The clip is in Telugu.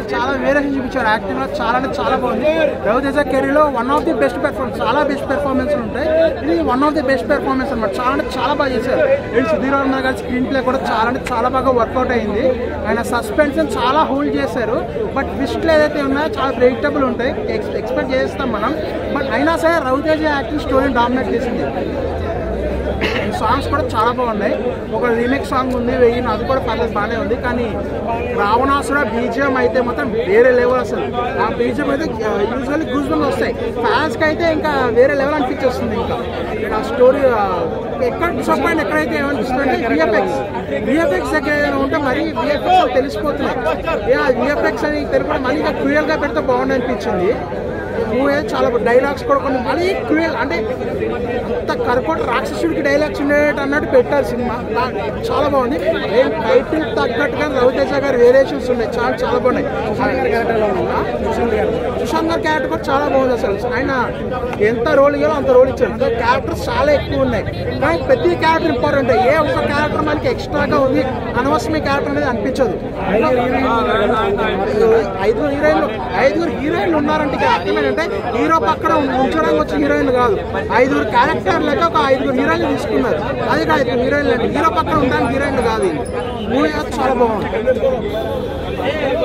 చాలా వేరియేషన్ చూపించారు యాక్టింగ్ లో చాలా అంటే చాలా బాగుంది రవితేజ కెరీర్ లో one of the best performance చాలా బెస్ట్ పెర్ఫార్మెన్స్ ఉంటాయి ఇది one of the best performance అనమాట చాలా అంటే చాలా బాగా చేశారు అండ్ సుధీర్ వర్మ గారి స్క్రీన్ ప్లే కూడా చాలా అంటే చాలా బాగా వర్కౌట్ అయింది ఆయన సస్పెన్స్ చాలా హోల్డ్ చేశారు బట్ ట్విస్ట్లు ఏదైతే ఉన్నాయో చాలా ప్రెడిక్టబుల్ ఉంటాయి ఎక్స్పెక్ట్ చేస్తాం మనం బట్ అయినా సరే రవితేజ యాక్టింగ్ స్టోరీని డామినేట్ చేసింది సాంగ్స్ కూడా చాలా బాగున్నాయి ఒక రీమేక్ సాంగ్ ఉంది వెయ్యి అది కూడా పర్లేదు బాగానే ఉంది కానీ రావణాసుర బీజిఎం అయితే మొత్తం వేరే లెవెల్ అసలు ఆ బీజిఎం అయితే యూజువల్లీ గూస్ బంప్స్ వస్తాయి ఫ్యాన్స్కి అయితే ఇంకా వేరే లెవెల్ అనిపించేస్తుంది ఇంకా ఇక ఆ స్టోరీ ఎక్కడ డిసప్పాయింట్ ఎక్కడైతే ఏమనిపిస్తుంది అంటే విఎఫ్ఎక్స్ విఎఫ్ఎక్స్ దగ్గర ఏదైనా ఉంటే మరీ విఎఫ్ఎక్స్ తెలిసిపోతున్నాయి విఎఫ్ఎక్స్ అని తెలుగు మళ్ళీ ఇంకా క్రూయల్గా పెడితే బాగుంది అనిపించింది మూవీ అయితే చాలా డైలాగ్స్ కూడా కొన్ని మళ్ళీ క్రూయల్ అంటే అంత కరకోట రాక్షసుడికి డైలాగ్స్ ఉండేటట్టు అన్నట్టు పెట్టారు సినిమా నా- చాలా బాగుంది ఏం టైటిల్ తగ్గట్టుగా రవితేజ గారి వేరియేషన్స్ ఉన్నాయి చాలా చాలా బాగున్నాయి ఆ? సుశాంత్ గారి క్యారెక్టర్ కూడా చాలా బాగుంది అసలు ఆయన ఎంత రోల్ ఇవ్వాలో అంత రోల్ ఇచ్చారు అంటే క్యారెక్టర్స్ చాలా ఎక్కువ ఉన్నాయి కానీ ప్రతి క్యారెక్టర్ ఇంపార్టెంట్ ఏ ఒక్క క్యారెక్టర్ మనకి ఎక్స్ట్రాగా ఉంది అనవసరమైన క్యారెక్టర్ అనేది అనిపించదు ఐదుగురు హీరోయిన్లు ఐదుగురు హీరోయిన్లు ఉన్నారంటే ఇక్కడ అర్థం ఏంటంటే హీరో పక్కన ఉంచడానికి వచ్చిన హీరోయిన్ కాదు ఐదుగురు క్యారెక్టర్ లెక్క ఒక ఐదుగురు హీరోయిన్లు తీసుకున్నారు అది కాదు ఐదుగురు హీరోయిన్లు అంటే హీరో పక్కన ఉండడానికి హీరోయిన్లు కాదు మూవీ చాలా బాగుంది